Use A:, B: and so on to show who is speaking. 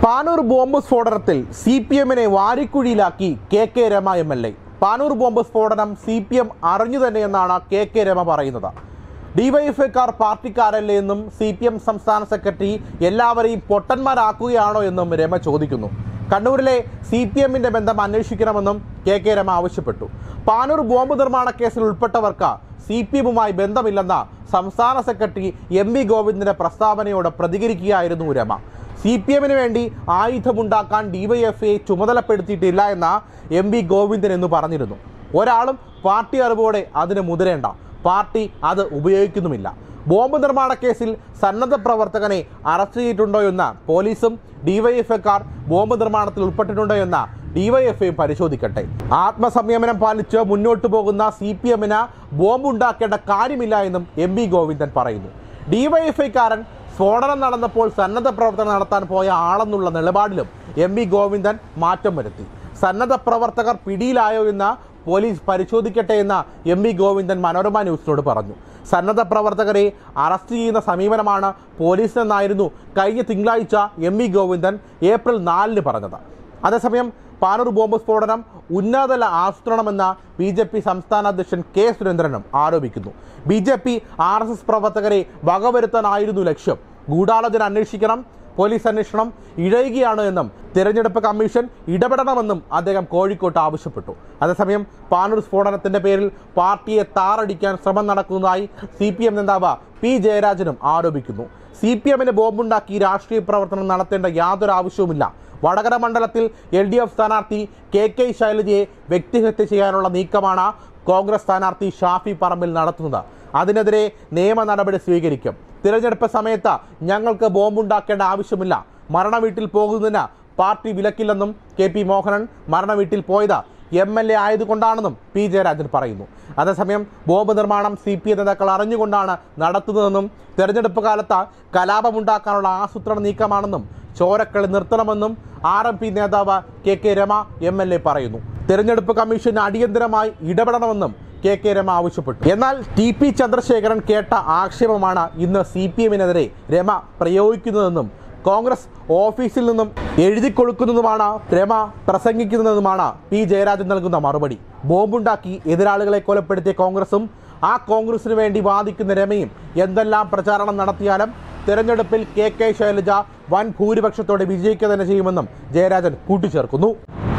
A: Panoor bomb സ്ഫോടനത്തിൽ C P എമ്മിനെ വാരിക്കുഴിയിലാക്കി K K Rema M L A Panoor bomb സ്ഫോടനം സി പി എം അറിഞ്ഞു തന്നെയെന്നാണ് കെ കെ രമ പറയുന്നത് ഡിവൈഎഫ്ഐക്കാർ പാർട്ടിക്കാരല്ലേ എന്നും സി പി എം സംസ്ഥാന സെക്രട്ടറി എല്ലാവരെയും പൊട്ടന്മാരാക്കുകയാണോ എന്നും രമ ചോദിക്കുന്നു കണ്ണൂരിലെ സി പി എമ്മിന്റെ ബന്ധം അന്വേഷിക്കണമെന്നും കെ കെ രമ ആവശ്യപ്പെട്ടു പാനൂർ ബോംബ് നിർമ്മാണ കേസിൽ ഉൾപ്പെട്ടവർക്ക് സി പി എമ്മുമായി ബന്ധമില്ലെന്ന സംസ്ഥാന സെക്രട്ടറി എം വി ഗോവിന്ദന്റെ പ്രസ്താവനയോട് പ്രതികരിക്കുകയായിരുന്നു രമ സി പി എമ്മിന് വേണ്ടി ആയുധമുണ്ടാക്കാൻ ഡിവൈഎഫ്ഐ ചുമതലപ്പെടുത്തിയിട്ടില്ല എന്ന എം വി ഗോവിന്ദൻ എന്ന് പറഞ്ഞിരുന്നു ഒരാളും പാർട്ടി അറിവോടെ അതിന് മുതിരേണ്ട പാർട്ടി അത് ഉപയോഗിക്കുന്നുമില്ല ബോംബ് നിർമ്മാണ കേസിൽ സന്നദ്ധ പ്രവർത്തകനെ അറസ്റ്റ് ചെയ്തിട്ടുണ്ടോ എന്ന പോലീസും ഡിവൈഎഫ്ഐക്കാർ ബോംബ് നിർമ്മാണത്തിൽ ഉൾപ്പെട്ടിട്ടുണ്ടോ എന്ന ഡിവൈഎഫ്ഐയും പരിശോധിക്കട്ടെ ആത്മസംയമനം പാലിച്ച് മുന്നോട്ടു പോകുന്ന സി പി എമ്മിന് ബോംബ് ഉണ്ടാക്കേണ്ട കാര്യമില്ല എന്നും എം വി ഗോവിന്ദൻ പറയുന്നു ഡിവൈഎഫ്ഐക്കാരൻ സ്ഫോടനം നടന്നപ്പോൾ സന്നദ്ധ പ്രവർത്തനം നടത്താൻ പോയ ആളെന്നുള്ള നിലപാടിലും എം വി ഗോവിന്ദൻ മാറ്റം വരുത്തി സന്നദ്ധ പ്രവർത്തകർ പിടിയിലായോ എന്ന് പോലീസ് പരിശോധിക്കട്ടെ എന്ന് എം വി ഗോവിന്ദൻ മനോരമ ന്യൂസിനോട് പറഞ്ഞു സന്നദ്ധ പ്രവർത്തകരെ അറസ്റ്റ് ചെയ്യുന്ന സമീപനമാണ് പോലീസിനെന്നായിരുന്നു കഴിഞ്ഞ തിങ്കളാഴ്ച എം വി ഗോവിന്ദൻ ഏപ്രിൽ നാലിന് പറഞ്ഞത് അതേസമയം പാനൂർ ബോംബ് സ്ഫോടനം ഉന്നതതല ആസൂത്രണമെന്ന ബി ജെ പി സംസ്ഥാന അധ്യക്ഷൻ കെ സുരേന്ദ്രനും ആരോപിക്കുന്നു B J P R S S പ്രവർത്തകരെ വകവരുത്താനായിരുന്നു ലക്ഷ്യം ഗൂഢാലോചന അന്വേഷിക്കണം പോലീസ് അന്വേഷണം ഇഴയുകയാണ് എന്നും തിരഞ്ഞെടുപ്പ് കമ്മീഷൻ ഇടപെടണമെന്നും അദ്ദേഹം കോഴിക്കോട്ട് ആവശ്യപ്പെട്ടു അതേസമയം പാനൂർ സ്ഫോടനത്തിന്റെ പേരിൽ പാർട്ടിയെ താറടിക്കാൻ ശ്രമം നടക്കുന്നതായി സി പി എം നേതാവ് പി ജയരാജനും ആരോപിക്കുന്നു സി പി എമ്മിന് ബോംബുണ്ടാക്കി രാഷ്ട്രീയ പ്രവർത്തനം നടത്തേണ്ട യാതൊരു ആവശ്യവുമില്ല വടകര മണ്ഡലത്തിൽ എൽ ഡി എഫ് സ്ഥാനാർത്ഥി കെ കെ ശൈലജയെ വ്യക്തിഹത്യ ചെയ്യാനുള്ള നീക്കമാണ് കോൺഗ്രസ് സ്ഥാനാർത്ഥി ഷാഫി പറമ്പിൽ നടത്തുന്നത് അതിനെതിരെ നിയമ നടപടി സ്വീകരിക്കും തിരഞ്ഞെടുപ്പ് സമയത്ത് ഞങ്ങൾക്ക് ബോംബുണ്ടാക്കേണ്ട ആവശ്യമില്ല മരണ വീട്ടിൽ പോകുന്നതിന് പാർട്ടി വിലക്കില്ലെന്നും കെ പി മോഹനൻ മരണ വീട്ടിൽ പോയത് എം എൽ എ ആയതുകൊണ്ടാണെന്നും പി ജയരാജൻ പറയുന്നു അതേസമയം ബോംബ് നിർമ്മാണം സി പി നേതാക്കൾ അറിഞ്ഞുകൊണ്ടാണ് നടത്തുന്നതെന്നും തെരഞ്ഞെടുപ്പ് കാലത്ത് കലാപമുണ്ടാക്കാനുള്ള ആസൂത്രണ നീക്കമാണെന്നും ചോരക്കളി നിർത്തണമെന്നും ആർ എം പി നേതാവ് K K Rema M L A പറയുന്നു തെരഞ്ഞെടുപ്പ് കമ്മീഷൻ അടിയന്തരമായി ഇടപെടണമെന്നും കെ കെ രമ ആവശ്യപ്പെട്ടു എന്നാൽ ടി പി ചന്ദ്രശേഖരൻ കേട്ട ആക്ഷേപമാണ് ഇന്ന് സി പി എമ്മിനെതിരെ രമ പ്രയോഗിക്കുന്നതെന്നും കോൺഗ്രസ് ഓഫീസിൽ നിന്നും എഴുതി കൊടുക്കുന്നതുമാണ് രമ പ്രസംഗിക്കുന്നതുമാണ് പി ജയരാജൻ നൽകുന്ന മറുപടി ബോംബുണ്ടാക്കി എതിരാളികളെ കൊലപ്പെടുത്തിയ കോൺഗ്രസും ആ കോൺഗ്രസിന് വേണ്ടി വാദിക്കുന്ന രമയും എന്തെല്ലാം പ്രചാരണം നടത്തിയാലും തെരഞ്ഞെടുപ്പിൽ കെ കെ ശൈലജ വൻ ഭൂരിപക്ഷത്തോടെ വിജയിക്കുക തന്നെ ചെയ്യുമെന്നും ജയരാജൻ കൂട്ടിച്ചേർക്കുന്നു